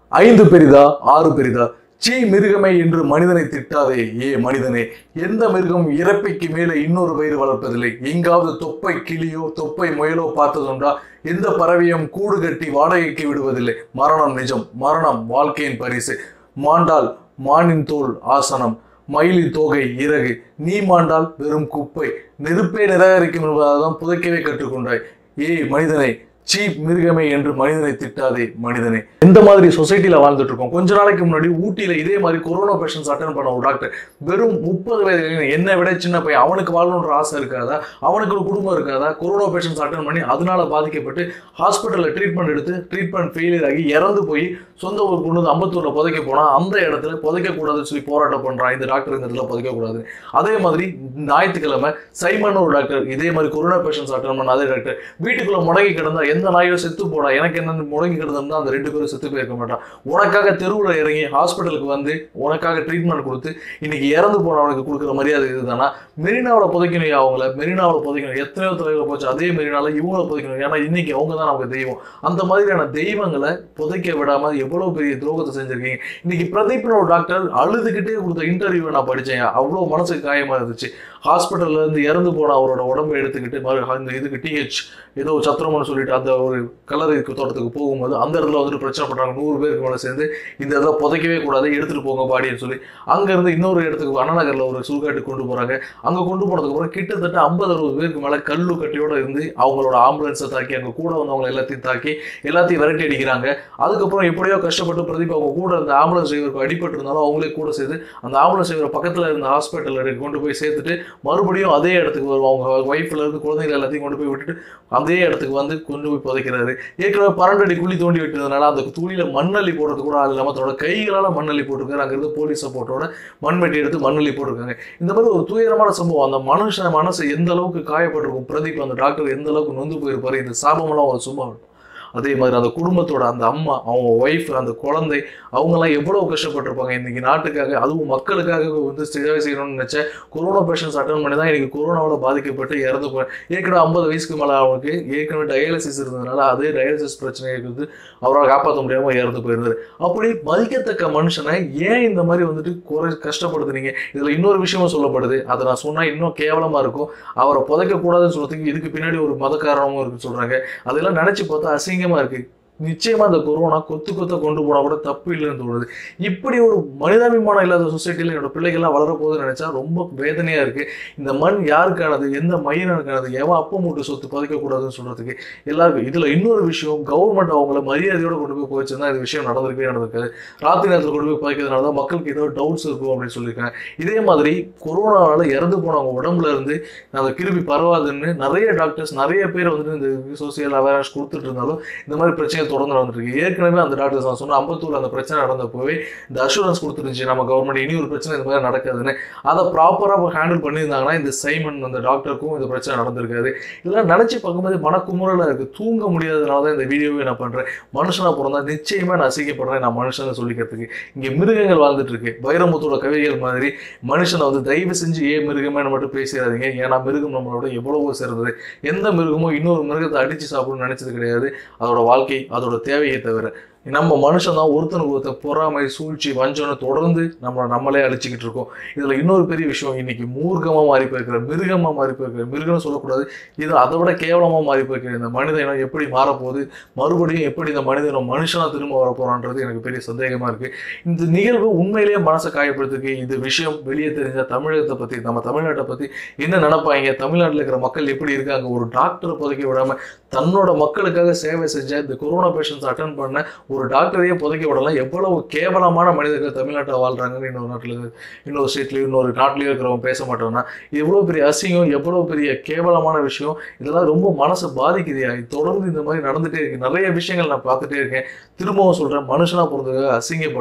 ஐந்து பெரிதா ஆறு பெரிதா சீ மிருகமே என்று மனிதனை திட்டாதே ஏ மனிதனே எந்த மிருகம் இறப்பைக்கு மேலே இன்னொரு வயிறு வளர்ப்பதில்லை எங்காவது தொப்பை கிளியோ தொப்பை முயலோ பார்த்ததுண்டா எந்த பறவையும் கூடு கட்டி வாடகைக்கு விடுவதில்லை மரணம் நிஜம் மரணம் வாழ்க்கையின் பரிசு மாண்டால் மானின் தோல் ஆசனம் மயிலின் தோகை இறகு நீ மாண்டால் வெறும் குப்பை நெருப்பே நிராகரிக்கும் என்பதால்தான் புதைக்கவே கற்றுக்கொண்டாய் ஏய் மனிதனை சீப் மிருகமே என்று மனிதனை திட்டாதே மனிதனே எந்த மாதிரி சொசைட்டில வாழ்ந்துட்டு இருக்கோம் கொஞ்ச நாளைக்கு முன்னாடி ஊட்டியில இதே மாதிரி கொரோனா பேஷன்ஸ் அட்டன் பண்ண ஒரு டாக்டர் வெறும் முப்பது வயது இளைஞன், என்னை விட சின்ன பையன் அவனுக்கு வாழணுன்ற ஆசை இருக்காதா அவனுக்கு ஒரு குடும்பம் இருக்காதா கொரோனா பேஷன்ஸ் அட்டன் பண்ணி அதனால பாதிக்கப்பட்டு ஹாஸ்பிட்டல்ல ட்ரீட்மெண்ட் எடுத்து ட்ரீட்மெண்ட் ஃபெயிலியர் ஆகி இறந்து போய் சொந்த ஊர் கொண்டு வந்து அம்பத்தூர்ல புதைக்க போனா அந்த இடத்துல புதைக்க கூடாதுன்னு சொல்லி போராட்டம் பண்றான் இந்த டாக்டர் இந்த இடத்துல புதைக்க கூடாது அதே மாதிரி ஞாயிற்றுக்கிழமை சைமன் ஒரு டாக்டர் இதே மாதிரி கொரோனா பேஷன்ஸ் அட்டன் பண்ண அதே டாக்டர் வீட்டுக்குள்ள முடங்கி கிடந்தா எந்த நாயோ செத்து போடா எனக்கு என்ன முடங்கி கிடந்தா அந்த ரெண்டு பேரும் செத்து போயிருக்க மாட்டான் உனக்காக தெருவில் இறங்கி ஹாஸ்பிட்டலுக்கு வந்து உனக்காக ட்ரீட்மெண்ட் கொடுத்து இன்னைக்கு இறந்து போனவனுக்கு கொடுக்குற மரியாதை இதுதானா மெரினாவில் புதைக்கணும் அவங்கள மெரினாவில் புதைக்கணும் எத்தனையோ தலைவர் போச்சு அதே மெரினால இவங்கள புதைக்கணும் ஏன்னா இன்னைக்கு அவங்க தான் நமக்கு தெய்வம் அந்த மாதிரியான தெய்வங்களை புதைக்க விடாம எவ்வளவு பெரிய துரோகத்தை செஞ்சிருக்கீங்க இன்னைக்கு பிரதீப்னு ஒரு டாக்டர் அழுதுகிட்டே கொடுத்த இன்டர்வியூ நான் படிச்சேன் அவ்வளோ மனசுக்கு காயமா இருந்துச்சு ஹாஸ்பிட்டல்ல இருந்து இறந்து போன அவரோட உடம்பை எடுத்துக்கிட்டு மறு அந்த இதுக்கு டிஹெச் ஏதோ சத்திரம்னு சொல்லிட்டு அந்த ஒரு கலரை தோட்டத்துக்கு போகும்போது அந்த இடத்துல வந்துட்டு பிரச்சனை பண்றாங்க நூறு பேருக்கு மேலே சேர்ந்து இந்த இதை புதைக்கவே கூடாது எடுத்துட்டு போங்க பாடின்னு சொல்லி அங்க இருந்து இன்னொரு இடத்துக்கு அண்ணா நகர்ல ஒரு சுடுகாட்டு கொண்டு போறாங்க அங்க கொண்டு போனதுக்கு அப்புறம் கிட்டத்தட்ட ஐம்பது அறுபது பேருக்கு மேல கல்லு கட்டியோட இருந்து அவங்களோட ஆம்புலன்ஸை தாக்கி அங்க கூட வந்தவங்க எல்லாத்தையும் தாக்கி எல்லாத்தையும் விரட்டி அடிக்கிறாங்க அதுக்கப்புறம் எப்படியோ கஷ்டப்பட்டு பிரதீப் அவங்க கூட இருந்த ஆம்புலன்ஸ் டிரைவருக்கு அடிபட்டு இருந்தாலும் அவங்களே கூட சேர்த்து அந்த ஆம்புலன்ஸ் டிரைவர் பக்கத்துல இருந்த ஹாஸ்பிட்டல்ல கொண்டு போய் சேர்த்துட்டு மறுபடியும் அதே இடத்துக்கு வருவோம் அவங்க ஒய்ஃப்ல இருந்து குழந்தைகள் எல்லாத்தையும் கொண்டு போய் விட்டுட்டு அதே இடத்துக்கு வந்து கொண்டு போய் புதைக்கிறாரு ஏற்கனவே பன்னெண்டு அடி குழி தோண்டி விட்டதுனால அந்த துளியில மண்ணள்ளி போடுறது கூட அது இல்லாம தன்னோட கைகளால மண்ணள்ளி போட்டிருக்காரு அங்க இருந்து போலீஸ் சப்போர்ட்டோட மண்வெட்டி எடுத்து மண்ணள்ளி போட்டிருக்காங்க இந்த மாதிரி ஒரு துயரமான சம்பவம் அந்த மனுஷன் மனசு எந்த அளவுக்கு காயப்பட்டிருக்கும் பிரதீப் அந்த டாக்டர் எந்த அளவுக்கு நொந்து போயிருப்பாரு இந்த சாபமெல்லாம் ஒரு சும்மா அதே மாதிரி அந்த குடும்பத்தோட அந்த அம்மா அவங்க ஒய்ஃப் அந்த குழந்தை அவங்கெல்லாம் எவ்வளவு கஷ்டப்பட்டிருப்பாங்க இன்னைக்கு நாட்டுக்காக அதுவும் மக்களுக்காக வந்து சேவை செய்யணும்னு நினைச்ச கொரோனா பேஷன்ஸ் அட்டன் பண்ணி தான் இன்னைக்கு கொரோனாவோட பாதிக்கப்பட்டு இறந்து போய் ஏற்கனவே ஐம்பது வயசுக்கு மேலே அவனுக்கு ஏற்கனவே டயாலிசிஸ் இருந்ததுனால அதே டயாலிசிஸ் பிரச்சனை இருக்குது அவரால் காப்பாற்ற முடியாம இறந்து போயிருந்தாரு அப்படி மதிக்கத்தக்க மனுஷனை ஏன் இந்த மாதிரி வந்துட்டு குறை கஷ்டப்படுத்துறீங்க இதுல இன்னொரு விஷயமும் சொல்லப்படுது அதை நான் சொன்னா இன்னும் கேவலமா இருக்கும் அவரை புதைக்க கூடாதுன்னு சொல்றதுக்கு இதுக்கு பின்னாடி ஒரு மத காரணமும் இருக்குன்னு சொல்றாங்க அதெல்லாம் நினைச்சு பார்த்தா அசிங்கமா இருக்கு நிச்சயமா இந்த கொரோனா கொத்து கொத்த கொண்டு போனா கூட தப்பு இல்லைன்னு தோணுது இப்படி ஒரு மனிதாபிமானம் இல்லாத சொசைட்டில என்னோட பிள்ளைகள்லாம் வளரப்போகுதுன்னு நினைச்சா ரொம்ப வேதனையா இருக்கு இந்த மண் யாருக்கானது எந்த மையனுக்கானது எவன் அப்ப மூட்டு சொத்து பதிக்க கூடாதுன்னு சொல்றதுக்கு எல்லாருக்கும் இதுல இன்னொரு விஷயம் கவர்மெண்ட் அவங்கள மரியாதையோட கொண்டு போய் போயிடுச்சுன்னா இந்த விஷயம் நடந்திருக்கவே நடந்திருக்காது ராத்திரி நேரத்தில் கொண்டு போய் பதிக்கிறதுனால தான் மக்களுக்கு ஏதோ டவுட்ஸ் இருக்கும் அப்படின்னு சொல்லியிருக்காங்க இதே மாதிரி கொரோனாவால இறந்து போனவங்க உடம்புல இருந்து அந்த கிருமி பரவாதுன்னு நிறைய டாக்டர்ஸ் நிறைய பேர் வந்துட்டு இந்த சோசியல் அவேர்னஸ் கொடுத்துட்டு இருந்தாலும் இந்த மாதிரி பிரச்சனை தொடர்ந்து நடந்துருக்கு ஏற்கனவே அந்த டாக்டர்ஸ் நான் சொன்ன அம்பத்தூர் அந்த பிரச்சனை நடந்தப்போவே இந்த அஷூரன்ஸ் கொடுத்துருந்துச்சு நம்ம கவர்மெண்ட் இனி ஒரு பிரச்சனை இந்த மாதிரி நடக்காதுன்னு அதை ப்ராப்பராக ஹேண்டில் பண்ணியிருந்தாங்கன்னா இந்த சைமன் அந்த டாக்டருக்கும் இந்த பிரச்சனை நடந்திருக்காது இதெல்லாம் நினச்சி பார்க்கும்போது மனக்குமுறலாக இருக்குது தூங்க முடியாததுனால தான் இந்த வீடியோவே நான் பண்ணுறேன் மனுஷனாக பிறந்தா நிச்சயமாக நான் அசிங்கப்படுறேன் நான் மனுஷனை சொல்லிக்கிறதுக்கு இங்கே மிருகங்கள் வாழ்ந்துட்டு இருக்கு வைரமுத்தோட கவிதைகள் மாதிரி மனுஷனை வந்து தயவு செஞ்சு ஏன் மிருகமே மட்டும் பேசிடாதீங்க ஏன்னா மிருகம் நம்மளோட எவ்வளவோ சிறந்தது எந்த மிருகமும் இன்னொரு மிருகத்தை அடிச்சு சாப்பிடணும்னு நினைச்சது கிடையாது அதோட வாழ்க்கை அதோட தேவையை தவிர நம்ம மனுஷன் தான் ஒருத்தனுக்கு ஒருத்தர் பொறாமை சூழ்ச்சி வஞ்சனை தொடர்ந்து நம்ம நம்மளே அழிச்சிக்கிட்டு இருக்கோம் இதுல இன்னொரு பெரிய விஷயம் இன்னைக்கு மூர்க்கமா மாறி போயிருக்கிற மிருகமா மாறி போயிருக்கிற மிருகம்னு சொல்லக்கூடாது இது அதை விட கேவலமா மாறி போயிருக்கிற இந்த மனித இனம் எப்படி மாறப்போகுது மறுபடியும் எப்படி இந்த மனித இனம் மனுஷனா திரும்ப வரப்போறான்றது எனக்கு பெரிய சந்தேகமா இருக்கு இந்த நிகழ்வு உண்மையிலேயே மனசை காயப்படுத்துக்கு இந்த விஷயம் வெளியே தெரிஞ்ச தமிழகத்தை பத்தி நம்ம தமிழ்நாட்டை பத்தி என்ன நினைப்பாங்க தமிழ்நாட்டில் இருக்கிற மக்கள் எப்படி இருக்காங்க ஒரு டாக்டரை புதைக்க விடாம தன்னோட மக்களுக்காக சேவை செஞ்ச இந்த கொரோனா பேஷண்ட்ஸ் அட்டன் பண்ண ஒரு டாக்டரையே புதைக்க விடலாம் எவ்வளவு கேவலமான மனிதர்கள் தமிழ்நாட்டில் வாழ்றாங்கன்னு இன்னொரு நாட்டில் இன்னொரு ஸ்டேட்லயும் இன்னொரு நாட்டிலயும் இருக்கிறவங்க பேச மாட்டோம்னா எவ்வளவு பெரிய அசிங்கம் எவ்வளவு பெரிய கேவலமான விஷயம் இதெல்லாம் ரொம்ப மனசை பாதிக்குது தொடர்ந்து இந்த மாதிரி நடந்துட்டே இருக்கு நிறைய விஷயங்கள் நான் பார்த்துட்டே இருக்கேன் திரும்பவும் சொல்றேன் மனுஷனா பிறந்ததுக்காக அசிங்கப்படுறேன்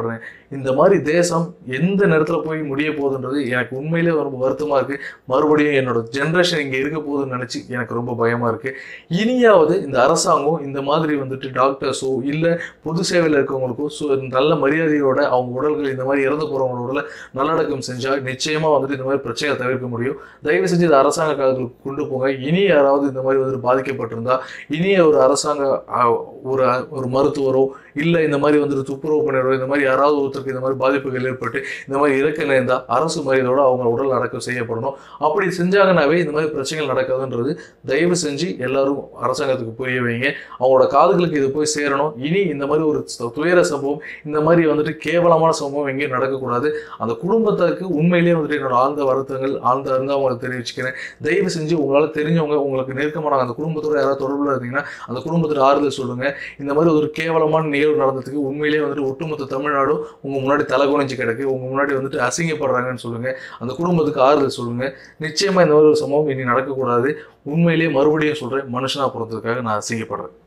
இந்த மாதிரி தேசம் எந்த நேரத்தில் போய் முடிய போகுதுன்றது எனக்கு உண்மையிலே ரொம்ப வருத்தமாக இருக்குது மறுபடியும் என்னோட ஜென்ரேஷன் இங்கே இருக்க போகுதுன்னு நினச்சி எனக்கு ரொம்ப பயமாக இருக்குது இனியாவது இந்த அரசாங்கம் இந்த மாதிரி வந்துட்டு டாக்டர்ஸோ இல்லை பொது சேவையில் இருக்கவங்களுக்கோ ஸோ நல்ல மரியாதையோட அவங்க உடல்கள் இந்த மாதிரி இறந்து போகிறவங்களோட உடலை நல்லடக்கம் செஞ்சால் நிச்சயமாக வந்துட்டு இந்த மாதிரி பிரச்சனையை தவிர்க்க முடியும் தயவு செஞ்சு இது அரசாங்க காலத்துக்கு கொண்டு போங்க இனி யாராவது இந்த மாதிரி வந்துட்டு பாதிக்கப்பட்டிருந்தா இனிய ஒரு அரசாங்க அஹ், ஒரு ஒரு மருத்துவரோ இல்லை இந்த மாதிரி வந்துட்டு துப்புரவு பண்ணிடுறோம் இந்த மாதிரி யாராவது ஒருத்தருக்கு இந்த மாதிரி பாதிப்புகள் ஏற்பட்டு இந்த மாதிரி இறக்க நேர்ந்தா அரசு மரியாதையோட அவங்க உடல் அடக்கம் செய்யப்படணும் அப்படி செஞ்சாங்கனாவே இந்த மாதிரி பிரச்சனைகள் நடக்காதுன்றது தயவு செஞ்சு எல்லாரும் அரசாங்கத்துக்கு புரிய வைங்க அவங்களோட காதுகளுக்கு இது போய் சேரணும் இனி இந்த மாதிரி ஒரு ச- துயர சம்பவம் இந்த மாதிரி வந்துட்டு கேவலமான சம்பவம் எங்கேயும் நடக்கக்கூடாது அந்த குடும்பத்தாருக்கு உண்மையிலேயே வந்துட்டு என்னோட ஆழ்ந்த வருத்தங்கள் ஆழ்ந்த இருந்தால் அவங்களுக்கு தெரிவிச்சுக்கிறேன் தயவு செஞ்சு உங்களால் தெரிஞ்சவங்க உங்களுக்கு நெருக்கமான அந்த குடும்பத்தோட யாராவது தொடர்பில் இருந்தீங்கன்னா அந்த குடும்பத்தோட ஆறுதல் சொல்லுங்க இந்த மாதிரி ஒரு கேவலமான நிகழ்வு நடந்ததுக்கு உண்மையிலேயே வந்துட்டு ஒட்டுமொத்த தமிழ்நாடும் உங்க முன்னாடி தலைகுனிஞ்சு கிடக்கு உங்க முன்னாடி வந்துட்டு அசிங்கப்படுறாங்கன்னு சொல்லுங்க அந்த குடும்பத்துக்கு ஆறுதல் சொல்லுங்க நிச்சயமா இந்த மாதிரி ஒரு சம்பவம் இனி நடக்கக்கூடாது உண்மையிலேயே மறுபடியும் சொல்றேன் மனுஷனா பிறந்ததுக்காக நான் அசிங்கப்படுறேன்